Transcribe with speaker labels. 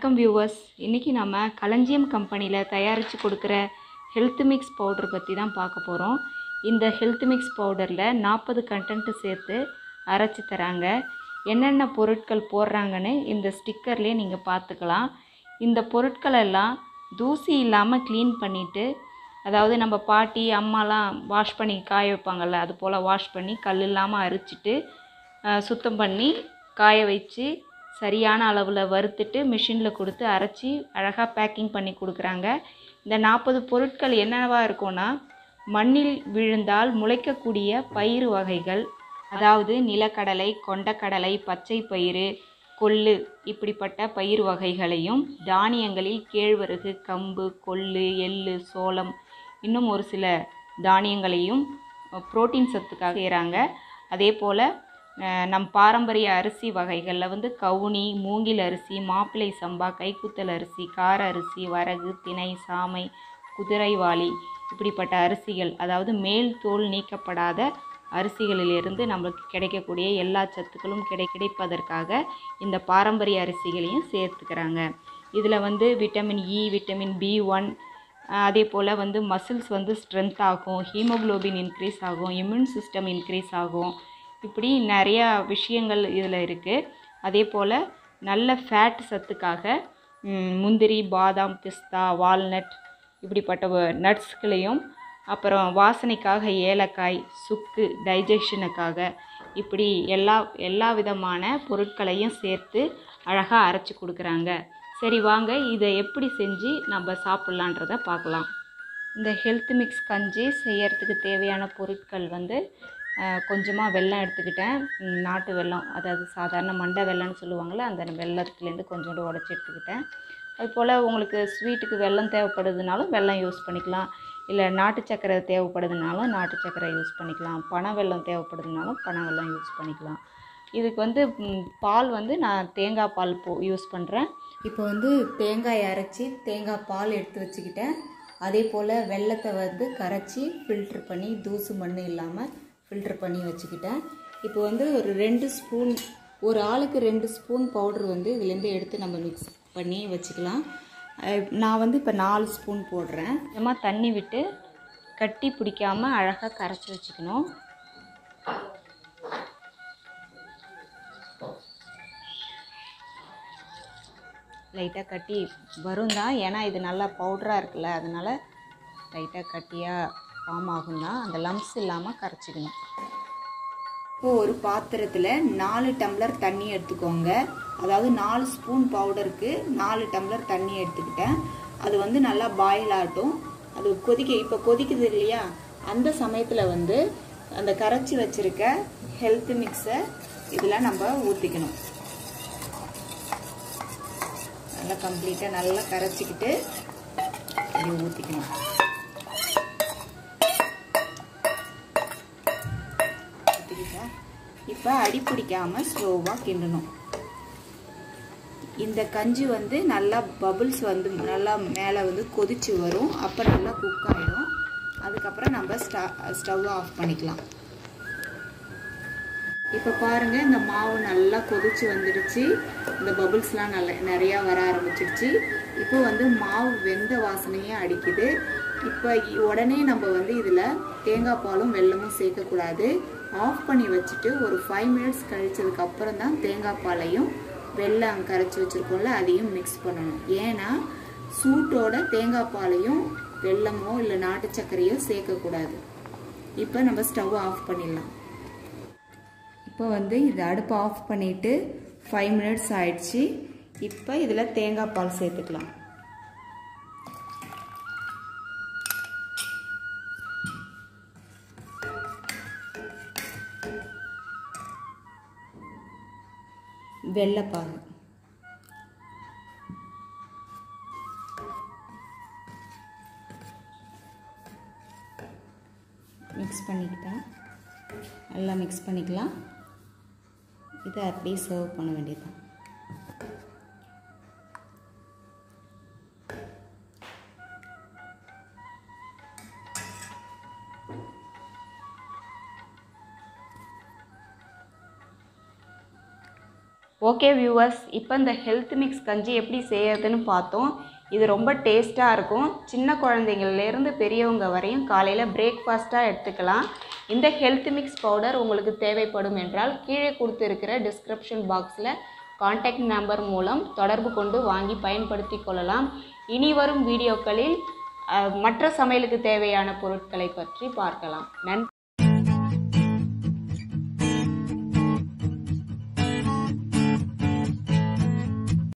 Speaker 1: வணக்கம் வியூவர்ஸ் இன்றைக்கி நம்ம களஞ்சியம் கம்பெனியில் தயாரித்து கொடுக்குற ஹெல்த் மிக்ஸ் பவுடர் பற்றி தான் பார்க்க போகிறோம் இந்த ஹெல்த் மிக்ஸ் பவுடரில் நாற்பது கண்டென்ட்டு சேர்த்து அரைச்சி தராங்க என்னென்ன பொருட்கள் போடுறாங்கன்னு இந்த ஸ்டிக்கர்லேயே நீங்கள் பார்த்துக்கலாம் இந்த பொருட்களெல்லாம் தூசி இல்லாமல் க்ளீன் பண்ணிவிட்டு அதாவது நம்ம பாட்டி அம்மாலாம் வாஷ் பண்ணி காய வைப்பாங்கள்ல அது போல் வாஷ் பண்ணி கல் இல்லாமல் அரிச்சிட்டு அஹ், சுத்தம் பண்ணி காய வச்சு சரியான அளவில் வறுத்துட்டு மிஷினில் கொடுத்து அரைச்சி அழகாக பேக்கிங் பண்ணி கொடுக்குறாங்க இந்த நாற்பது பொருட்கள் என்னவா இருக்கும்னா மண்ணில் விழுந்தால் முளைக்கக்கூடிய பயிறு வகைகள் அதாவது நிலக்கடலை கொண்டக்கடலை பச்சை பயிறு கொள்ளு இப்படிப்பட்ட பயிர் வகைகளையும் தானியங்களில் கேழ்வரகு கம்பு கொள்ளு எள்ளு சோளம் இன்னும் ஒரு சில தானியங்களையும் புரோட்டீன் சத்துக்காக செய்கிறாங்க அதே போல் அஹ், நம் பாரம்பரிய அரிசி வகைகளில் வந்து கவுனி மூங்கில் அரிசி மாப்பிள்ளை சம்பா கைக்குத்தல் அரிசி கார அரிசி வரகு திணை சாமை குதிரைவாளி இப்படிப்பட்ட அரிசிகள் அதாவது மேல் தோல் நீக்கப்படாத அரிசிகளிலிருந்து நம்மளுக்கு கிடைக்கக்கூடிய எல்லா சத்துக்களும் கிடை கிடைப்பதற்காக இந்த பாரம்பரிய அரிசிகளையும் சேர்த்துக்கிறாங்க இதில் வந்து vitamin E vitamin B one அதே போல் வந்து மசில்ஸ் வந்து ஸ்ட்ரென்த் ஆகும் ஹீமோகுளோபின் இன்க்ரீஸ் ஆகும் இம்யூன் சிஸ்டம் இன்க்ரீஸ் ஆகும் இப்படி நிறையா விஷயங்கள் இதில் இருக்குது அதே போல் நல்ல ஃபேட் சத்துக்காக ம், முந்திரி பாதாம் பிஸ்தா வால்நட் இப்படிப்பட்ட நட்ஸ்களையும் அப்புறம் வாசனைக்காக ஏலக்காய் சுக்கு டைஜஷனுக்காக இப்படி எல்லா எல்லா விதமான பொருட்களையும் சேர்த்து அழகாக அரைச்சி கொடுக்குறாங்க சரி வாங்க இதை எப்படி செஞ்சு நம்ம சாப்பிட்லான்றத பார்க்கலாம் இந்த ஹெல்த் மிக்ஸ் கஞ்சி செய்யறதுக்கு தேவையான பொருட்கள் வந்து கொஞ்சமாக வெல்லம் எடுத்துக்கிட்டேன் ம், நாட்டு வெல்லம் அதாவது சாதாரண மண்டை வெல்லம்னு சொல்லுவாங்கள்ல அந்த வெல்லத்துலேருந்து கொஞ்சோண்டு உடச்சி எடுத்துக்கிட்டேன் அது போல் உங்களுக்கு ஸ்வீட்டுக்கு வெல்லம் தேவைப்படுதுனாலும் வெல்லம் யூஸ் பண்ணிக்கலாம் இல்லை நாட்டு சர்க்கரை தேவைப்படுதுனாலும் நாட்டு சர்க்கரை யூஸ் பண்ணிக்கலாம் பனை வெல்லம் தேவைப்படுதுனாலும் பனை வெல்லம் யூஸ் பண்ணிக்கலாம் இதுக்கு வந்து ம், பால் வந்து நான் தேங்காய் பால் போ யூஸ் பண்ணுறேன் இப்போ வந்து தேங்காய் அரைச்சி தேங்காய் பால் எடுத்து வச்சுக்கிட்டேன் அதே போல் வெல்லத்தை வந்து கரைச்சி ஃபில்ட்ரு பண்ணி தூசு மண் இல்லாமல் ஃபில்ட்ரு பண்ணி வச்சுக்கிட்டேன் இப்போ வந்து ஒரு ரெண்டு ஸ்பூன் ஒரு ஆளுக்கு ரெண்டு ஸ்பூன் பவுடர் வந்து இதுலேருந்து எடுத்து நம்ம மிக்ஸ் பண்ணி வச்சுக்கலாம் அஹ் நான் வந்து இப்போ நாலு ஸ்பூன் போடுறேன் கொஞ்சமாக தண்ணி விட்டு கட்டி பிடிக்காம அழகாக கரைச்சி வச்சுக்கணும் லைட்டாக கட்டி வரும் தான் ஏன்னா இது நல்லா பவுடராக இருக்குல்ல அதனால் லைட்டாக கட்டியாக ஃபார்ம் ஆகும் தான் அந்த லம்ஸ் இல்லாமல் கரைச்சிக்கணும் இப்போ ஒரு பாத்திரத்தில் நாலு டம்ளர் தண்ணி எடுத்துக்கோங்க அதாவது நாலு ஸ்பூன் பவுடருக்கு நாலு டம்ளர் தண்ணி எடுத்துக்கிட்டேன் அது வந்து நல்லா பாயில் ஆகட்டும் அது கொதிக்க இப்போ கொதிக்குது இல்லையா அந்த சமயத்தில் வந்து அந்த கரைச்சி வச்சிருக்க ஹெல்த் மிக்ஸை இதில் நம்ம ஊற்றிக்கணும் நல்லா கம்ப்ளீட்டாக நல்லா கரைச்சிக்கிட்டு இப்படி ஊற்றிக்கணும் ஊற்றிக்கிட்டா இப்போ அடி பிடிக்காம ஸ்லோவாக கிண்டணும் இந்த கஞ்சி வந்து நல்லா பபுள்ஸ் வந்து நல்லா மேலே வந்து கொதிச்சு வரும் அப்போ நல்லா குக் ஆகிடும் அதுக்கப்புறம் நம்ம ஸ்ட ஸ்டவ் ஆஃப் பண்ணிக்கலாம் இப்போ பாருங்க இந்த மாவு நல்லா கொதிச்சு வந்துடுச்சு இந்த பபுள்ஸ்லாம் நல்லா நிறையா வர ஆரம்பிச்சிடுச்சு இப்போ வந்து மாவு வெந்த வாசனையே அடிக்குது இப்போ இ- உடனே நம்ம வந்து இதில் தேங்காய் பாலும் வெல்லமும் சேர்க்கக்கூடாது ஆஃப் பண்ணி வச்சுட்டு ஒரு ஃபைவ் மினிட்ஸ் கழிச்சதுக்கு அப்புறம் தான் தேங்காய் பாலையும் வெல்லம் கரைச்சி வச்சுருக்கோம்ல அதையும் மிக்ஸ் பண்ணணும் ஏன்னா சூட்டோட தேங்காய் பாலையும் வெல்லமோ இல்லை நாட்டு சர்க்கரையோ சேர்க்கக்கூடாது இப்போ நம்ம ஸ்டவ் ஆஃப் பண்ணிடலாம் இப்போ வந்து இது அடுப்பை ஆஃப் பண்ணிவிட்டு ஃபைவ் மினிட்ஸ் ஆயிடுச்சு இப்போ இதில் தேங்காய் பால் சேர்த்துக்கலாம் வெள்ளைப்பால் மிக்ஸ் பண்ணிக்கிட்டா நல்லா மிக்ஸ் பண்ணிக்கலாம் இதை அப்படியே சர்வ் பண்ண வேண்டியதுதான் ஓகே வியூவர்ஸ் இப்போ இந்த ஹெல்த் மிக்ஸ் கஞ்சி எப்படி செய்யறதுன்னு பார்த்தோம் இது ரொம்ப டேஸ்ட்டாக இருக்கும் சின்ன குழந்தைங்கள்லேருந்து பெரியவங்க வரையும் காலையில் பிரேக்ஃபாஸ்ட்டாக எடுத்துக்கலாம் இந்த ஹெல்த் மிக்ஸ் பவுடர் உங்களுக்கு தேவைப்படும் என்றால் கீழே கொடுத்துருக்கிற டிஸ்கிரிப்ஷன் பாக்ஸில் காண்டாக்ட் நம்பர் மூலம் தொடர்பு கொண்டு வாங்கி பயன்படுத்தி கொள்ளலாம் இனி வரும் வீடியோக்களில் அஹ், மற்ற சமையலுக்கு தேவையான பொருட்களை பற்றி பார்க்கலாம் நன்றி